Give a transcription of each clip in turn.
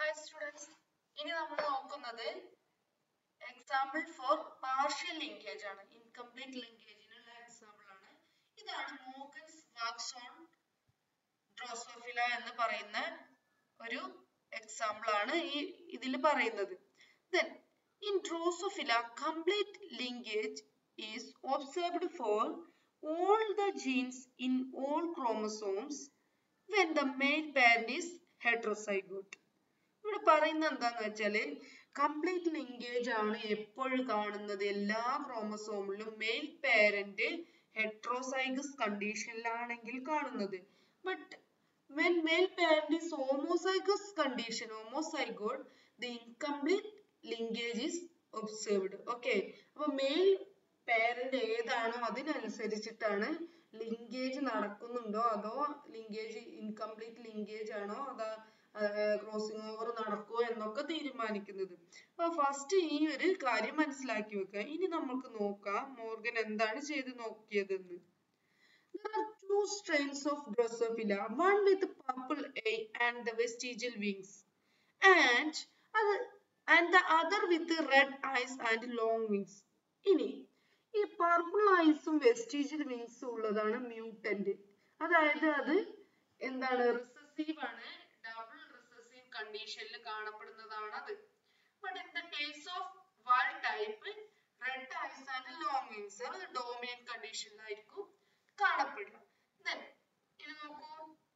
Hi students ഇനി നമ്മൾ നോക്കുന്നത് എക്സാമ്പിൾ ഫോർ പാർഷ്യൽ ലിങ്കേജ് ആണ് ഇൻകംപ്ലീറ്റ് ലിങ്കേജിനുള്ള എക്സാമ്പിൾ ആണ് ഇതാണ് മോഗൻസ് വാക്സോൺ ഡ്രോസോഫില എന്ന് പറയുന്ന ഒരു എക്സാമ്പിൾ ആണ് ഈ ഇതിൽ പറയുന്നത് then in drosophila complete linkage is observed for all the genes in all chromosomes when the male parent is heterozygote ഇവിടെ പറയുന്നത് എന്താന്ന് വെച്ചാല് കംപ്ലീറ്റ് ലിങ്കേജ് ആണ് എപ്പോഴും കാണുന്നത് എല്ലാ ക്രോമസോമിലും മെയിൽ പേരന്റ് ഹെട്രോസൈഗസ് കണ്ടീഷനിലാണെങ്കിൽ കാണുന്നത് but when male parent is homozygous condition homozygote the incomplete linkage is observed okay അപ്പൊ മെയിൽ പേരന്റ് ഏതാണോ അതിനനുസരിച്ചിട്ടാണ് ലിങ്കേജ് നടക്കുന്നുണ്ടോ അതോ ലിങ്കേജ് ഇൻകംപ്ലീറ്റ് ലിങ്കേജ് ആണോ അതോ ക്രോസിംഗ് ഓവർ നടക്കുമോ എന്നൊക്കെ തീരുമാനിക്കുന്നത് അപ്പൊ ഫസ്റ്റ് ഈ ഒരു കാര്യം മനസ്സിലാക്കി വെക്കുക ഇനി നമുക്ക് നോക്കാം മോർഗൻ എന്താണ് ചെയ്ത് നോക്കിയതെന്ന് There are two strains of Drosophila, one with purple eye and the vestigial wings, and other, and the other with the red eyes and long wings. ഇനി ഈ പർപ്പിൾ ഐസും വെസ്റ്റീജിയൽ വിങ്സും ഉള്ളതാണ് മ്യൂട്ടന്റ് അതായത് അത് എന്താണ് റിസസീവ് ആണ് double recessive കണ്ടീഷനിൽ കാണപ്പെടുന്നതാണ് അത് but in the case of one type red eyes and long wings അത് ഡോമിനന്റ് കണ്ടീഷനിലായിരിക്കും കാണപ്പെടുക then ഇത് നോക്കൂ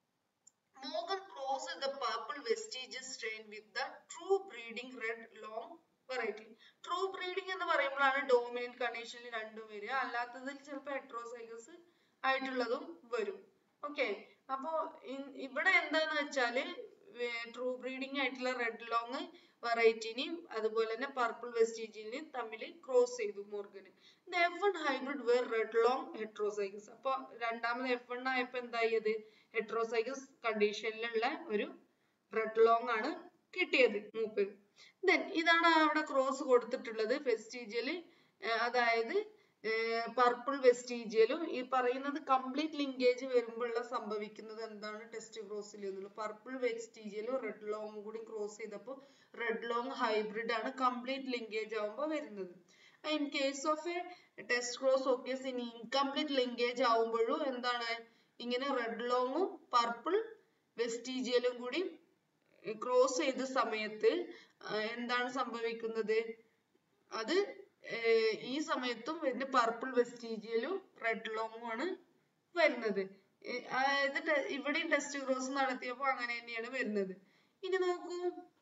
Morgan cross the purple vestigial strain with the true breeding red long variety true breeding എന്ന് പറയുമ്പോഴാണ് ഡോമിനന്റ് കണ്ടീഷനിൽ രണ്ടും വരിക അല്ലാത്തതിൽ ചിലപ്പോൾ ഹെട്രോസൈഗസ് ആയിട്ടുള്ളതും വരും ഓക്കെ അപ്പോ ഇവിടെ എന്താന്ന് വെച്ചാല് ട്രൂ ബ്രീഡിംഗ് ആയിട്ടുള്ള റെഡ് ലോങ് വെറൈറ്റിനെയും അതുപോലെ തന്നെ പർപ്പിൾ വെസ്റ്റീജിനെയും തമ്മിൽ ക്രോസ് ചെയ്തു മോർഗന് F one hybrid where red long heterozygous അപ്പൊ രണ്ടാമത് എഫ് വൺ ആയപ്പോ എന്തായത് ഹെട്രോസൈഗസ് കണ്ടീഷനിലുള്ള ഒരു റെഡ് ലോങ് ആണ് കിട്ടിയത് മൂപ്പര് ദെൻ ഇതാണ് അവിടെ ക്രോസ് കൊടുത്തിട്ടുള്ളത് വെസ്റ്റീജിയല് അതായത് പർപ്പിൾ വെസ്റ്റീജിയലും ഈ പറയുന്നത് കംപ്ലീറ്റ് ലിങ്കേജ് വരുമ്പോഴുള്ള സംഭവിക്കുന്നത് എന്താണ് ടെസ്റ്റ് ക്രോസിൽ എന്നുള്ളത് പർപ്പിൾ വെസ്റ്റീജിയലും റെഡ് ലോങ്ങും കൂടി ക്രോസ് ചെയ്തപ്പോൾ റെഡ് ലോങ് ഹൈബ്രിഡ് ആണ് കംപ്ലീറ്റ് ലിങ്കേജ് ആവുമ്പോൾ വരുന്നത് in case of a test cross okay in incomplete linkage ആവുമ്പോഴും എന്താണ് ഇങ്ങനെ റെഡ് ലോങ്ങും പർപ്പിൾ വെസ്റ്റീജിയലും കൂടി ക്രോസ് ചെയ്ത സമയത്ത് എന്താണ് സംഭവിക്കുന്നത് അത് ഈ സമയത്തും വരുന്ന പർപ്പിൾ വെസ്റ്റീജിയലും റെഡ് ലോങ്ങും ആണ് വരുന്നത് അതായത് ഇവിടെയും ടെസ്റ്റ് ക്രോസ് നടത്തിയപ്പോൾ അങ്ങനെ തന്നെയാണ് വരുന്നത് ഇനി നോക്കൂ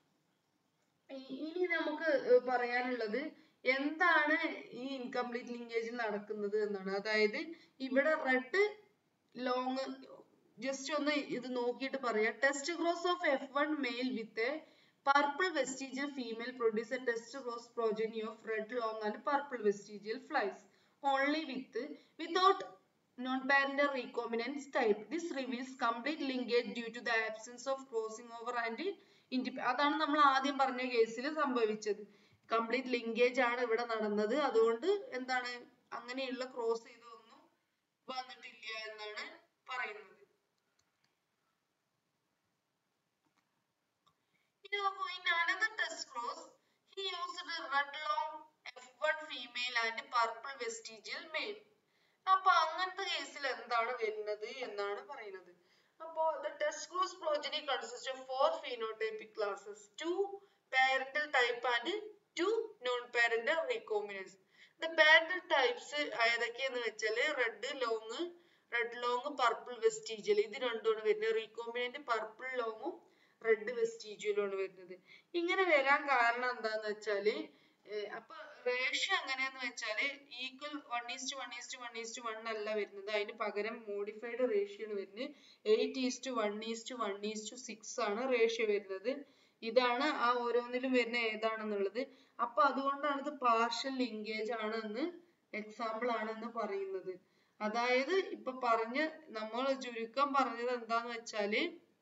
ഇനി നമുക്ക് പറയാനുള്ളത് എന്താണ് ഈ ഇൻകംപ്ലീറ്റ് ലിങ്കേജ് നടക്കുന്നത് എന്നാണ് അതായത് ഇവിടെ റെഡ് ലോങ് ജസ്റ്റ് ഒന്ന് ഇത് നോക്കിയിട്ട് പറയാം test cross of F one male with purple vestigial female produce a test cross progeny of red long and purple vestigial flies only with without non-parental recombinant type. This reveals complete linkage due to the absence of crossing over and അതാണ് നമ്മൾ ആദ്യം പറഞ്ഞ കേസിൽ സംഭവിച്ചത് complete linkage ആണ് ഇവിടെ നടന്നത് അതുകൊണ്ട് എന്താണ് അങ്ങനെയുള്ള ക്രോസ് ചെയ്തൊന്നും വന്നിട്ടില്ല എന്നാണ് പറയുന്നത് in another test cross, he used a red long F1 female and purple vestigial male. അപ്പൊ അങ്ങനത്തെ കേസിൽ എന്താണ് വരുന്നത് എന്നാണ് പറയുന്നത് അപ്പോ the test cross progeny consists of four phenotypic classes, two parental type and two non-parental recombinants. The parental types ഏതൊക്കെയെന്ന് വെച്ചാല് red long red long purple vestigial ഇത് രണ്ടുമാണ് വരുന്നത് റീകോമ്പിനന്റ് പർപ്പിൾ ലോങ്ങും റെഡ് വെസ്റ്റീജിയലാണ് വരുന്നത് ഇങ്ങനെ വരാൻ കാരണം എന്താന്ന് വെച്ചാല് അപ്പൊ റേഷ്യോ എങ്ങനെയാന്ന് വെച്ചാല് equal one is to one is to one is to one അല്ല വരുന്നത് അതിന് പകരം മോഡിഫൈഡ് റേഷ്യോ ആണ് വരുന്നത് eight is to one is to one is to six ആണ് റേഷ്യോ വരുന്നത് ഇതാണ് ആ ഓരോന്നിലും വരുന്ന ഏതാണെന്നുള്ളത് അപ്പൊ അതുകൊണ്ടാണ് ഇത് പാർഷ്യൽ ലിങ്കേജ് ആണെന്ന് എക്സാമ്പിൾ ആണെന്ന് പറയുന്നത് അതായത് ഇപ്പൊ പറഞ്ഞ നമ്മൾ ചുരുക്കം പറഞ്ഞത് എന്താന്ന് വെച്ചാല്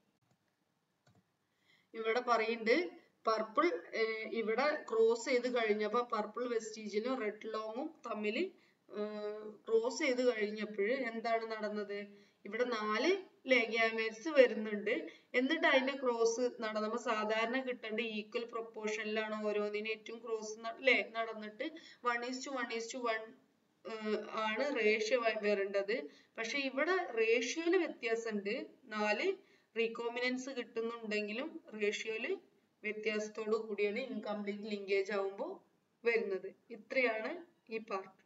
ഇവിടെ പറയുന്നുണ്ട് പർപ്പിൾ ഇവിടെ ക്രോസ് ചെയ്ത് കഴിഞ്ഞപ്പോൾ പർപ്പിൾ വെസ്റ്റീജിലും റെഡ് ലോങ്ങും തമ്മിൽ ക്രോസ് ചെയ്ത് കഴിഞ്ഞപ്പോൾ എന്താണ് നടന്നത് ഇവിടെ നാല് ലെഗാമേറ്റ്സ് വരുന്നുണ്ട് എന്നിട്ട് അതിന്റെ ക്രോസ് നടന്നപ്പോൾ സാധാരണ കിട്ടേണ്ട ഈക്വൽ പ്രൊപ്പോർഷനിലാണ് ഓരോന്നിനും ഏറ്റവും ക്രോസ് അല്ലേ നടന്നിട്ട് one is to one is to one ആണ് റേഷ്യോ വരേണ്ടത് പക്ഷെ ഇവിടെ റേഷ്യോയില് വ്യത്യാസമുണ്ട് നാല് റീകോമിനൻസ് കിട്ടുന്നുണ്ടെങ്കിലും റേഷ്യോയില് വ്യത്യാസത്തോടു കൂടിയാണ് ഇൻകംപ്ലീറ്റ് ലിങ്കേജ് ആവുമ്പോൾ വരുന്നത് ഇത്രയാണ് ഈ പാർട്ട്